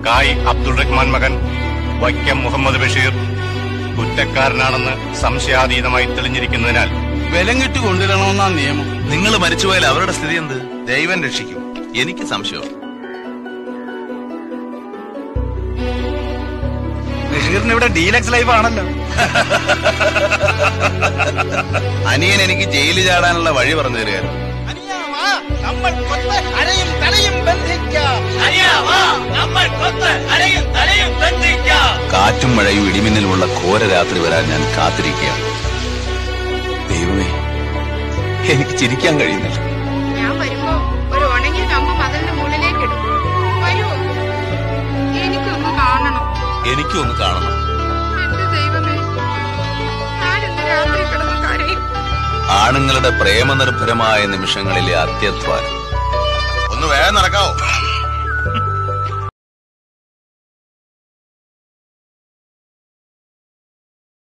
കായ് അബ്ദുൾ റഹ്മാൻ മകൻ വൈക്കം മുഹമ്മദ് ബഷീർ കുറ്റക്കാരനാണെന്ന് സംശയാതീതമായി തെളിഞ്ഞിരിക്കുന്നതിനാൽ വിലം കെട്ടി കൊണ്ടുവരണമെന്നാ നിയമം നിങ്ങൾ മരിച്ചുപോയാൽ അവരുടെ സ്ഥിതി എന്ത് ദൈവം രക്ഷിക്കും എനിക്ക് സംശയം ബഷീറിന് ഇവിടെ ഡീലക്സ് ലൈഫ് ആണല്ലോ അനിയൻ എനിക്ക് ജയിലിൽ ചാടാനുള്ള വഴി പറഞ്ഞു തരികയായിരുന്നു നമ്മൾ കൊത്ത് അരയും തലയും ബന്ധിക്കാം കാറ്റും മഴയും ഇടിമിന്നലുമുള്ള ഘോര രാത്രി വരാൻ ഞാൻ കാത്തിരിക്കുകയാണ് ദൈവമേ എനിക്ക് ചിരിക്കാൻ കഴിയുന്നില്ല ഞാൻ വരുമ്പോ ഒരു ഉണങ്ങിയ കമ്പ് മതിലിന്റെ മുകളിലേക്ക് ഇടും വരുമോ എനിക്കൊന്ന് കാണണം എനിക്കും ഒന്ന് കാണണം എന്റെ ദൈവമേ ഞാനിന്ന് രാത്രി കിടന്ന് കരയും ആണുങ്ങളുടെ പ്രേമനിർഭരമായ നിമിഷങ്ങളിലെ അത്യധ്വാനം ഒന്ന് വേഗം നടക്കാവോ